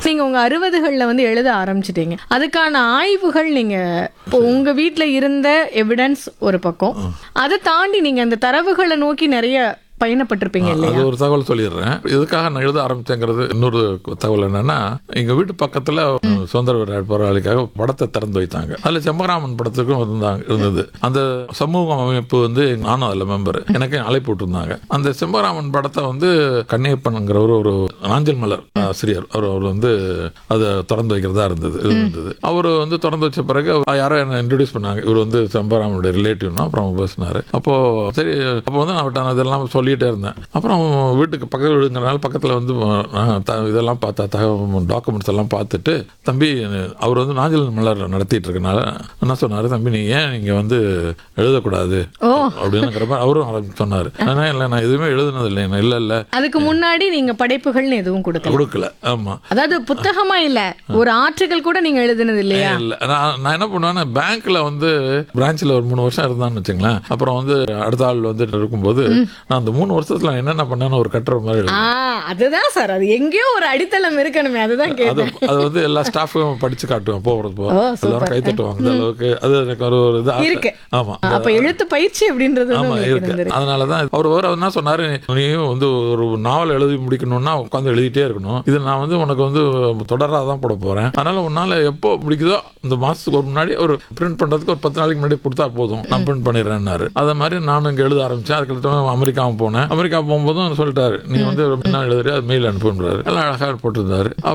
நீங்க உங்க அறுபதுகள்ல வந்து எழுத ஆரம்பிச்சிட்டீங்க அதுக்கான ஆய்வுகள் நீங்க இப்போ உங்க வீட்ல இருந்த எவிடன்ஸ் ஒரு பக்கம் அதை தாண்டி நீங்க அந்த தரவுகளை நோக்கி நிறைய பயணப்பட்டிருப்பீங்க இல்லையா அது ஒரு தகவல் சொல்லிடுறேன் எதுக்காக நான் எழுத ஆரம்பிச்சேங்கிறது இன்னொரு தகவல் என்னன்னா எங்க வீட்டு பக்கத்துல சுதந்திர விளையாட்டு போராளிக்காக படத்தை திறந்து வைத்தாங்க அதுல செம்பராமன் படத்துக்கும் இருந்தாங்க இருந்தது அந்த சமூக அமைப்பு வந்து நானும் அதுல மெம்பர் எனக்கு அழைப்பு விட்டுருந்தாங்க அந்த செம்பராமன் படத்தை வந்து கண்ணியப்பன்ங்கிறவர் ஒரு நாஞ்சல் மலர் ஆசிரியர் அவர் அவர் வந்து அதை திறந்து வைக்கிறதா இருந்தது இருந்தது அவர் வந்து திறந்து வச்ச பிறகு அவர் யாரோ என்ன இன்ட்ரடியூஸ் பண்ணாங்க இவர் வந்து செம்பராமனுடைய ரிலேட்டிவ்னா அப்புறம் பேசினாரு அப்போ சரி அப்போ வந்து நான் அவர்ட்ட இதெல்லாம் சொல்லிட்டே இருந்தேன் அப்புறம் வீட்டுக்கு பக்கத்தில் வீடுங்கிறனால பக்கத்தில் வந்து அஹ், த- இதெல்லாம் பார்த்தா தகவல் டாக்குமெண்ட்ஸ் எல்லாம் பார்த்துட்டு தம்பி அவர் வந்து நாஞ்சல் மலர் நடத்திட்டு இருக்கனால என்ன சொன்னாரு தம்பி நீ ஏன் நீங்க வந்து எழுதக்கூடாது ஓ. அப்படின்னுங்கிறப்ப அவரும் ஆரம்பிச்சு சொன்னாரு ஆனா இல்லை நான் எதுவுமே எழுதுனது இல்லை நான் இல்லை இல்லை அதுக்கு முன்னாடி நீங்க படைப்புகள்னு எதுவும் கொடுக்கல கொடுக்கல ஆமா அதாவது புத்தகமா இல்ல ஒரு ஆற்றுகள் கூட நீங்க எழுதுனது இல்லையா இல்ல நான் நான் என்ன பண்ணுவேன்னா பேங்க்ல வந்து பிரான்ச்ல ஒரு மூணு வருஷம் இருந்தான்னு வச்சுங்களேன் அப்புறம் வந்து அடுத்த ஆள் வந்து இருக்கும்போது நான் அந்த மூணு வருஷத்துல நான் என்னென்ன பண்ணேன்னு ஒரு கட்டுற மாதிரி எழுதுவேன். ஆ அதுதான் சார் அது எங்கேயோ ஒரு அடித்தளம் இருக்கணுமே அதுதான் அது கேட்டேன் அது வந்து எல்லா ஸ்டாஃபும் படிச்சு காட்டுவேன் போகிறது போ ஓ, எல்லாரும் கை தட்டுவாங்க அந்த அளவுக்கு அது எனக்கு ஒரு ஒரு இது ஆசை. இருக்கு. ஆமா அப்ப எழுத்து பயிற்சி அப்படின்றது வந்து ஆமா உங்களுக்கு இருக்கு இருந்திருக்கு. அதனாலதான் அவர் வேற என்ன சொன்னாரு நீயும் வந்து ஒரு நாவல் எழுதி முடிக்கணும்னா உட்காந்து எழுதிட்டே இருக்கணும் இது நான் வந்து உனக்கு வந்து தொடராக தான் போட போறேன் அதனால உன்னால எப்போ முடிக்குதோ இந்த மாசத்துக்கு ஒரு முன்னாடி ஒரு பிரிண்ட் பண்றதுக்கு ஒரு பத்து நாளைக்கு முன்னாடி கொடுத்தா போதும் நான் பிரிண்ட் பண்ணிடுறேன்னாரு அதே மாதிரி நானும் இங்க எழுத ஆரம்பிச்சேன் அதுக்கப்புறம் அமெரிக்கா போனேன் அமெரிக்கா போகும்போதும் சொல்லிட்டாரு நீ வந்து என்ன எழுதுறியோ அது மெயில் அனுப்புன்றாரு எல்லாம் அழகா போட்டிருந்தாரு